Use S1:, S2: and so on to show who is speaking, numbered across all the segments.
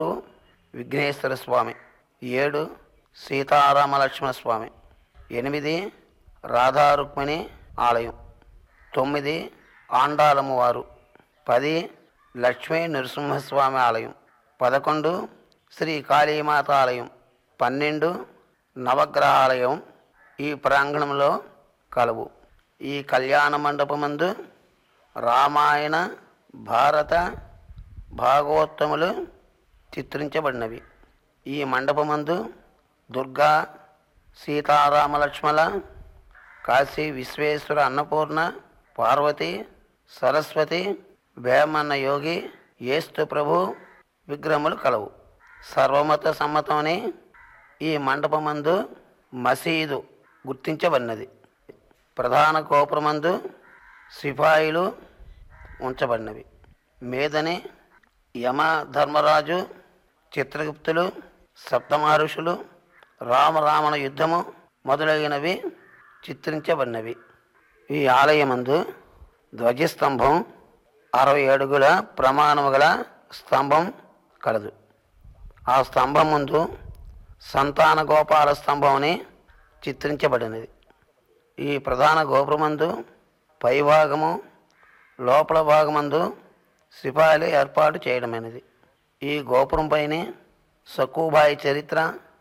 S1: విఘ్నేశ్వర స్వామి ఏడు సీతారామ లక్ష్మణ స్వామి ఎనిమిది రాధా రుక్మిణి ఆలయం తొమ్మిది ఆండాలమ్మ వారు పది లక్ష్మీ నరసింహస్వామి ఆలయం పదకొండు శ్రీ కాళీమాత ఆలయం పన్నెండు నవగ్రహాలయం ఈ ప్రాంగణంలో కలవు ఈ కళ్యాణ మండపమందు రామాయణ భారత భాగవతములు చిత్రించబడినవి ఈ మండపమందు దుర్గా సీతారామ లక్ష్మణ కాశీ విశ్వేశ్వర అన్నపూర్ణ పార్వతి సరస్వతి వేమన్న యోగి ఏస్తు ప్రభు విగ్రహములు కలవు సర్వమత సమ్మతమని ఈ మండపమందు మసీదు గుర్తించబడినది ప్రధాన గోపురమందు సిపాయిలు ఉంచబడినవి మీదని యమ ధర్మరాజు చిత్రగుప్తులు సప్తమహర్షులు రామరావణ యుద్ధము మొదలైనవి చిత్రించబడినవి ఈ ఆలయమందు ధ్వజస్తంభం అరవై అడుగుల ప్రమాణము గల స్తంభం కలదు ఆ స్తంభం ముందు సంతాన గోపాల స్తంభం అని చిత్రించబడినది ఈ ప్రధాన గోపురమందు పైభాగము లోపల భాగమందు సిపాయిలు ఏర్పాటు చేయడమైనది ఈ గోపురం పైనే సక్కుబాయి చరిత్ర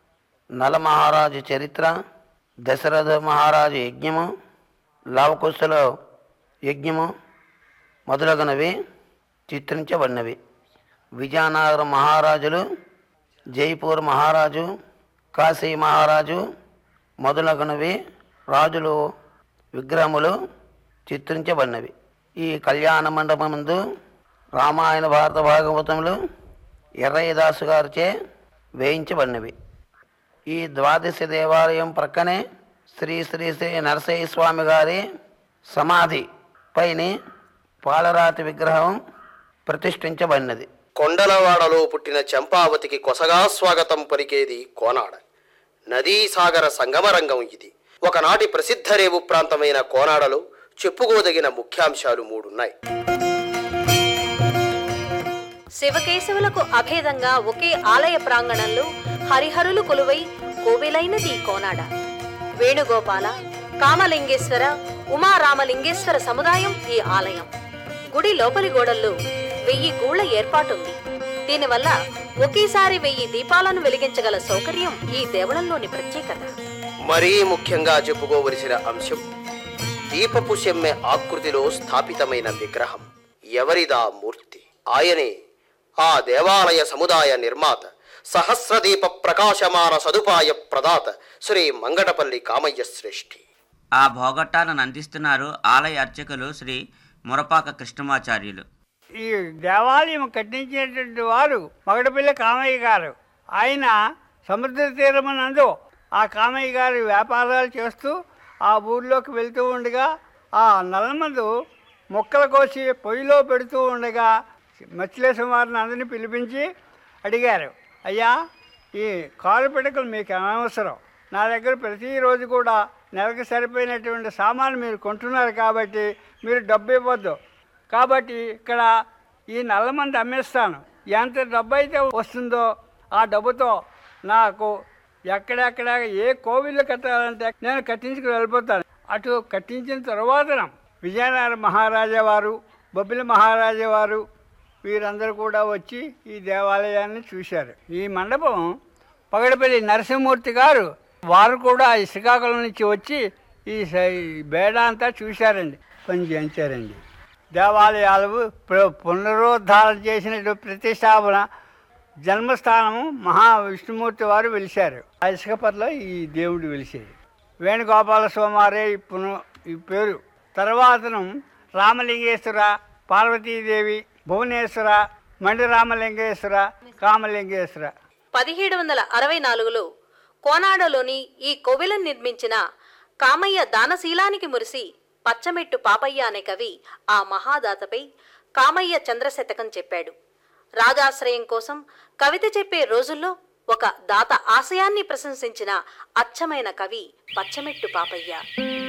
S1: నల మహారాజు చరిత్ర దశరథ మహారాజు యజ్ఞము లవకుశల యజ్ఞము మొదలగునవి చిత్రించబడినవి విజయనగర మహారాజులు జైపూర్ మహారాజు కాశీ మహారాజు మొదలగునవి రాజులు విగ్రహములు చిత్రించబడినవి ఈ కళ్యాణ మండపమందు రామాయణ భారత భాగవతములు ఎర్రయ్యదాసు గారిచే వేయించబడినవి ఈ ద్వాదశ దేవాలయం ప్రక్కనే శ్రీ శ్రీ శ్రీ నరసయ్య స్వామి గారి సమాధి పైన పాలరాతి విగ్రహం ప్రతిష్ఠించబడినది
S2: కొండలవాడలో పుట్టిన చంపావతికి కొసగా స్వాగతం పలికేది కోనాడ నదీ సాగర సంగమరంగం ఇది ఒకనాటి ప్రసిద్ధ రేవు ప్రాంతమైన కోనాడలో చెప్పుకోదగిన ముఖ్యాంశాలు మూడున్నాయి
S3: శివకేశవులకు అభేదంగా ఒకే ఆలయ ప్రాంగణంలో హరిహరులు కొలువై కోవిలైనది ఈ కోనాడ వేణుగోపాల కామలింగేశ్వర ఉమారామలింగేశ్వర సముదాయం ఈ ఆలయం గుడి లోపలి గోడల్లో వెయ్యి గూళ్ల ఏర్పాటుంది దీనివల్ల ఒకేసారి వెయ్యి దీపాలను వెలిగించగల సౌకర్యం ఈ దేవళంలోని ప్రత్యేకత
S2: మరీ ముఖ్యంగా చెప్పుకోవలసిన అంశం దీపపు సెమ్మె ఆకృతిలో స్థాపితమైన విగ్రహం ఎవరిదా మూర్తి ఆయనే ఆ దేవాలయ సముదాయ నిర్మాత సహస్రదీప ప్రకాశమాన సదుపాయ ప్రదాత శ్రీ మంగటపల్లి కామయ్య శ్రేష్ఠి
S4: ఆ భోగట్టాలను అందిస్తున్నారు ఆలయ అర్చకులు శ్రీ మురపాక కృష్ణమాచార్యులు
S5: ఈ దేవాలయం కట్టించినటువంటి వారు మగడపల్లి కామయ్య గారు ఆయన సముద్ర తీరమునందు ఆ కామయ్య గారి వ్యాపారాలు చేస్తూ ఆ ఊర్లోకి వెళ్తూ ఉండగా ఆ నల్లమందు మొక్కలు కోసి పొయ్యిలో పెడుతూ ఉండగా మత్స్యలేశం వారిని అందరినీ పిలిపించి అడిగారు అయ్యా ఈ కాలు పిడకలు మీకు అనవసరం నా దగ్గర ప్రతిరోజు కూడా నెలకు సరిపోయినటువంటి సామాను మీరు కొంటున్నారు కాబట్టి మీరు డబ్బు ఇవ్వద్దు కాబట్టి ఇక్కడ ఈ నల్లమంది అమ్మేస్తాను ఎంత డబ్బు అయితే వస్తుందో ఆ డబ్బుతో నాకు ఎక్కడెక్కడ ఏ కోవిళ్ళు కట్టాలంటే నేను కట్టించుకుని వెళ్ళిపోతాను అటు కట్టించిన తర్వాత విజయనగర మహారాజా వారు బొబ్బిలి మహారాజా వారు వీరందరూ కూడా వచ్చి ఈ దేవాలయాన్ని చూశారు ఈ మండపం పగడపల్లి నరసింహమూర్తి గారు వారు కూడా ఈ శ్రీకాకుళం నుంచి వచ్చి ఈ స- ఈ బేడ అంతా చూశారండి పని చేయించారండి దేవాలయాలు ప్ర- పునరుద్ధారణ చేసినట్టు ప్రతిష్టాపన జన్మస్థానము మహా విష్ణుమూర్తి వారు వెలిశారు ఆ ఇసుకపర్లో ఈ దేవుడు వెలిసేది వేణుగోపాల స్వామారే ఈ పున ఈ పేరు తర్వాతను రామలింగేశ్వర పార్వతీదేవి భువనేశ్వర మండి రామలింగేశ్వర కామలింగేశ్వర
S3: పదిహేడు వందల అరవై నాలుగులో కోనాడలోని ఈ కోవెలను నిర్మించిన కామయ్య దానశీలానికి మురిసి పచ్చమెట్టు పాపయ్య అనే కవి ఆ మహాదాతపై కామయ్య చంద్రశతకం చెప్పాడు రాజాశ్రయం కోసం కవిత చెప్పే రోజుల్లో ఒక దాత ఆశయాన్ని ప్రశంసించిన అచ్చమైన కవి పచ్చమెట్టు పాపయ్య